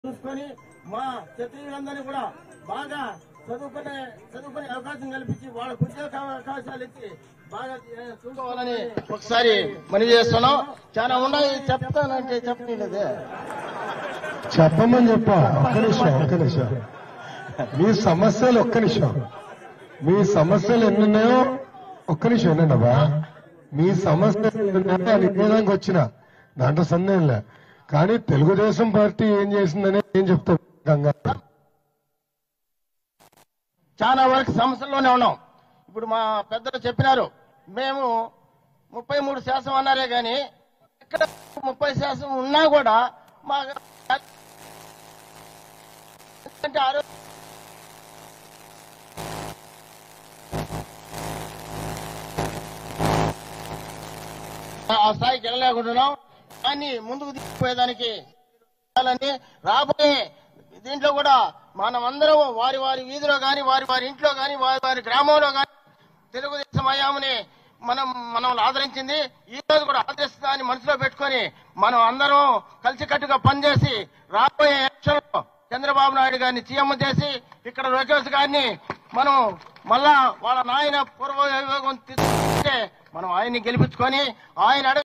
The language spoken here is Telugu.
చూసుకొని మా క్షత్రియులందరినీ కూడా బాగా చదువుకునే చదువుకునే అవకాశం కల్పించి వాళ్ళకు ఉద్యోగ అవకాశాలు ఇచ్చి బాగా ఏ, చూసుకోవాలని ఒకసారి మనవి చేస్తున్నాం చాలా ఉన్నాయి చెప్తానంటే చెప్పలేదే చెప్పమని చెప్పా ఒక్క నిమిషం ఒక్క నిమిషం మీ సమస్యలు ఒక్క నిమిషం మీ సమస్యలు ఎన్ని ఉన్నాయో ఒక్క నిమిషం వినండి అబ్బా మీ సమస్యలు ఎన్ని ఉన్నాయో అది వినడానికి వచ్చిన దాంట్లో సందేహం లే కానీ తెలుగుదేశం పార్టీ ఏం చేసిందని ఏం చెప్తా గంగా చాలా వరకు సమస్యల్లోనే ఉన్నాం ఇప్పుడు మా పెద్దలు చెప్పినారు మేము ముప్పై మూడు శాతం అన్నారే గాని ఇక్కడ ముప్పై శాతం ఉన్నా కూడా మా అంటే ఆరో ఆ స్థాయికి వెళ్ళలేకుంటున్నాం కానీ ముందుకు తీసుకుపోయేదానికి చేయాలని రాబోయే దీంట్లో కూడా మనం అందరం వారి వారి వీధిలో గాని వారి వారి ఇంట్లో గాని వారి వారి గ్రామంలో గాని తెలుగుదేశం అయ్యామని మనం మనం ఆదరించింది ఈ రోజు కూడా ఆదరిస్తుందని మనసులో పెట్టుకొని మనం అందరం కలిసికట్టుగా పనిచేసి రాబోయే ఎలక్షన్ లో చంద్రబాబు నాయుడు గారిని సీఎం చేసి ఇక్కడ లోకేష్ గారిని మనం మళ్ళా వాళ్ళ నాయన పూర్వ వైభోగం తీసుకుంటే మనం ఆయన్ని గెలిపించుకొని ఆయన అడుగు